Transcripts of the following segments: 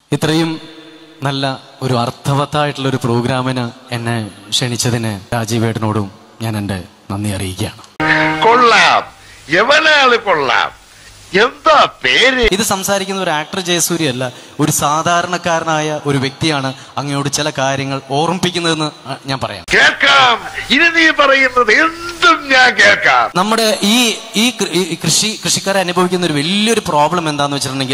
ഇത്രയും നല്ല ഒരു അർത്ഥവത്തായിട്ടുള്ള ഒരു പ്രോഗ്രാമിന് എന്നെ ക്ഷണിച്ചതിന് രാജീവേട്ടനോടും ഞാൻ എൻ്റെ നന്ദി അറിയിക്കുകയാണ് കൊള്ളാം എവനാള് കൊള്ളാം എന്താ പേര് ഇത് സംസാരിക്കുന്ന ഒരു ആക്ടർ ജയസൂര്യ അല്ല ഒരു സാധാരണക്കാരനായ ഒരു വ്യക്തിയാണ് അങ്ങയോട് ചില കാര്യങ്ങൾ ഓർമ്മിപ്പിക്കുന്നതെന്ന് ഞാൻ പറയാം കേൾക്കാം ഇനി നീ പറയുന്നത് എന്തും ഞാൻ കേൾക്കാം നമ്മുടെ ഈ ഈ കൃ- ഈ കൃഷി കൃഷിക്കാരെ അനുഭവിക്കുന്ന ഒരു വലിയൊരു പ്രോബ്ലം എന്താന്ന് വെച്ചിട്ടുണ്ടെങ്കിൽ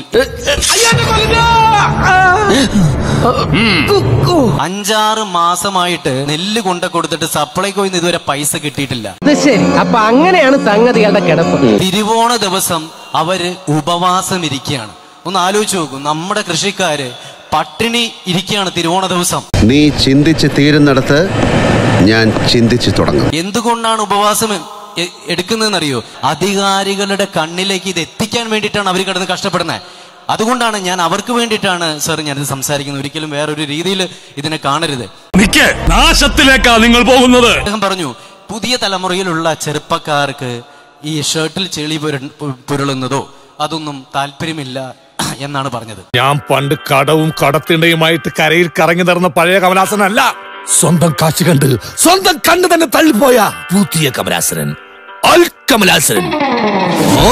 അഞ്ചാറ് മാസമായിട്ട് നെല്ല് കൊണ്ട കൊടുത്തിട്ട് സപ്ലൈകോയിൽ നിന്ന് ഇതുവരെ പൈസ കിട്ടിയിട്ടില്ല അത് ശരി അപ്പൊ അങ്ങനെയാണ് സംഗതികളുടെ കിടപ്പ് തിരുവോണ ദിവസം അവര് ഉപവാസം ഇരിക്കുകയാണ് ഒന്ന് ആലോചിച്ച് നോക്കൂ നമ്മുടെ കൃഷിക്കാര് പട്ടിണി ഇരിക്കുകയാണ് തിരുവോണ ദിവസം നീ ചിന്തിച്ച് തീരുന്നിടത്ത് ഞാൻ ചിന്തിച്ചു തുടങ്ങും എന്തുകൊണ്ടാണ് ഉപവാസം എ- എടുക്കുന്നതെന്നറിയോ അധികാരികളുടെ കണ്ണിലേക്ക് ഇത് എത്തിക്കാൻ വേണ്ടിയിട്ടാണ് അവർ കിടന്ന് കഷ്ടപ്പെടുന്നത് അതുകൊണ്ടാണ് ഞാൻ അവർക്ക് വേണ്ടിയിട്ടാണ് സാർ ഞാനിത് സംസാരിക്കുന്നത് ഒരിക്കലും വേറൊരു രീതിയിൽ ഇതിനെ കാണരുത് നിക്ക് നാശത്തിലേക്കാ നിങ്ങൾ പോകുന്നത് അദ്ദേഹം പറഞ്ഞു പുതിയ തലമുറയിലുള്ള ചെറുപ്പക്കാർക്ക് ഈ ഷർട്ടിൽ ചെളി പുര- പു- പുരളുന്നതോ അതൊന്നും താല്പര്യമില്ല എന്നാണ് പറഞ്ഞത് ഞാൻ പണ്ട് കടവും കടത്തിണ്ടയുമായിട്ട് കരയിൽ കറങ്ങി നടന്ന പഴയ കമലാസനല്ല സ്വന്തം കാശ് കണ്ട് സ്വന്തം കണ്ണ് തന്നെ തള്ളിപ്പോയ പുതിയ കമലാസനൻ അൽ കമലാസനൻ ഓ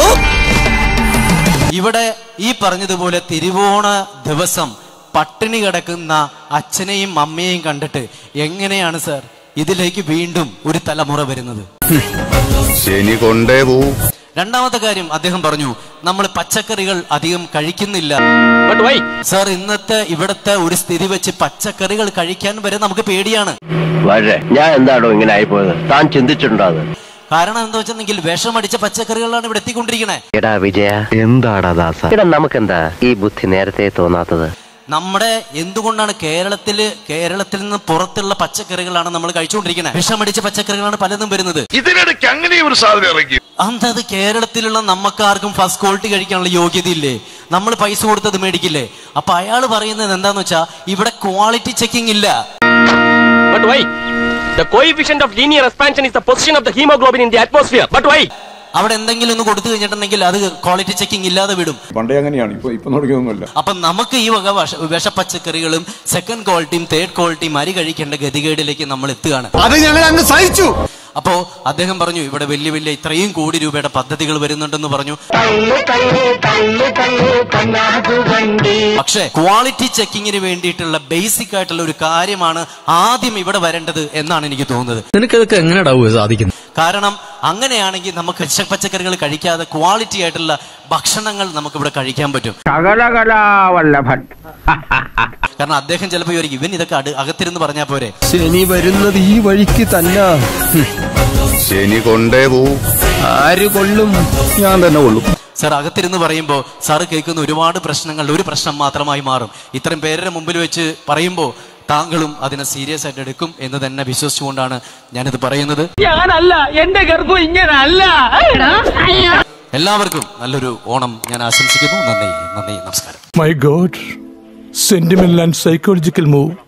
ഇവിടെ ഈ പറഞ്ഞതുപോലെ തിരുവോണ ദിവസം പട്ടിണി കിടക്കുന്ന അച്ഛനെയും അമ്മയെയും കണ്ടിട്ട് എങ്ങനെയാണ് സാർ ഇതിലേക്ക് വീണ്ടും ഒരു തലമുറ വരുന്നത് ശനി കൊണ്ടേ പോവും രണ്ടാമത്തെ കാര്യം അദ്ദേഹം പറഞ്ഞു നമ്മൾ പച്ചക്കറികൾ അധികം കഴിക്കുന്നില്ല സാർ ഇന്നത്തെ ഇവിടത്തെ ഒരു സ്ഥിതി വെച്ച് പച്ചക്കറികൾ കഴിക്കാൻ വരെ നമുക്ക് പേടിയാണ് വളരെ ഞാൻ എന്താണോ ഇങ്ങനെ ആയിപ്പോയത് താൻ ചിന്തിച്ചിട്ടുണ്ടോ അത് കാരണം എന്താ വെച്ചിട്ടുണ്ടെങ്കിൽ വിഷമടിച്ച പച്ചക്കറികളാണ് ഇവിടെ എത്തിക്കൊണ്ടിരിക്കണേ എടാ വിജയ എന്താടാ ദാസ എടാ നമുക്കെന്താ ഈ ബുദ്ധി നേരത്തെ തോന്നാത്തത് നമ്മുടെ എന്തുകൊണ്ടാണ് കേരളത്തില് കേരളത്തിൽ നിന്ന് പുറത്തുള്ള പച്ചക്കറികളാണ് നമ്മൾ കഴിച്ചുകൊണ്ടിരിക്കുന്നത് വിഷമടിച്ച പച്ചക്കറികളാണ് പലതും വരുന്നത് ഇതിനിടയ്ക്ക് അങ്ങനെ ഒരു സാധനം ഇറങ്ങി അന്തത് കേരളത്തിലുള്ള നമുക്കാർക്കും ഫസ്റ്റ് ക്വാളിറ്റി കഴിക്കാനുള്ള യോഗ്യതയില്ലേ നമ്മൾ പൈസ കൊടുത്തത് മേടിക്കില്ലേ അപ്പൊ അയാൾ പറയുന്നത് എന്താന്ന് വെച്ചാ ഇവിടെ ക്വാളിറ്റി ചെക്കിംഗ് ഇല്ല But why? The coefficient of linear expansion is the position of the hemoglobin in the atmosphere. But why? അവിടെ എന്തെങ്കിലും ഒന്ന് കൊടുത്തു കഴിഞ്ഞിട്ടുണ്ടെങ്കിൽ അത് ക്വാളിറ്റി ചെക്കിംഗ് ഇല്ലാതെ വിടും പണ്ടേ അങ്ങനെയാണ് ഇപ്പൊ ഇപ്പൊ നോക്കിയൊന്നുമല്ല അപ്പൊ നമുക്ക് ഈ വക വശ വിഷപ്പച്ചക്കറികളും സെക്കൻഡ് ക്വാളിറ്റിയും തേർഡ് ക്വാളിറ്റിയും അരി കഴിക്കേണ്ട ഗതികേടിലേക്ക് നമ്മൾ എത്തുകയാണ് അത് ഞങ്ങൾ അങ്ങ് സഹിച്ചു അപ്പോ അദ്ദേഹം പറഞ്ഞു ഇവിടെ വലിയ വലിയ ഇത്രയും കോടി രൂപയുടെ പദ്ധതികൾ വരുന്നുണ്ടെന്ന് പറഞ്ഞു പക്ഷേ ക്വാളിറ്റി ചെക്കിങ്ങിന് വേണ്ടിയിട്ടുള്ള ബേസിക് ആയിട്ടുള്ള ഒരു കാര്യമാണ് ആദ്യം ഇവിടെ വരേണ്ടത് എന്നാണ് എനിക്ക് തോന്നുന്നത് നിനക്കതൊക്കെ എങ്ങനെയാടാവുക സാധിക്കുന്നത് കാരണം അങ്ങനെയാണെങ്കിൽ നമുക്ക് വിഷ- പച്ചക്കറികൾ കഴിക്കാതെ ക്വാളിറ്റി ആയിട്ടുള്ള ഭക്ഷണങ്ങൾ നമുക്ക് ഇവിടെ കഴിക്കാൻ പറ്റും സകലകലാവല്ലഭൻ കാരണം അദ്ദേഹം ചിലപ്പോൾ വിചാരിക്കും ഇവൻ ഇതൊക്കെ അട് അകത്തിരുന്ന് പറഞ്ഞാൽ പോരെ ശനി വരുന്നത് ഈ വഴിക്ക് തന്നെ ശനി കൊണ്ടേ പോവും ആര് കൊള്ളും ഞാൻ തന്നെ കൊള്ളും സാർ അകത്തിരുന്ന് പറയുമ്പോൾ സാറ് കേൾക്കുന്ന ഒരുപാട് പ്രശ്നങ്ങൾ ഒരു പ്രശ്നം മാത്രമായി മാറും ഇത്രയും പേരുടെ മുമ്പിൽ വെച്ച് പറയുമ്പോൾ താങ്കളും അതിനെ സീരിയസ് ആയിട്ട് എടുക്കും എന്ന് തന്നെ വിശ്വസിച്ചുകൊണ്ടാണ് ഞാനിത് പറയുന്നത് ഞാനല്ല എന്റെ ഗർഭം ഇങ്ങനല്ല എല്ലാവർക്കും നല്ലൊരു ഓണം ഞാൻ ആശംസിക്കുന്നു നന്ദി നന്ദി നമസ്കാരം my God sentimental and psychological move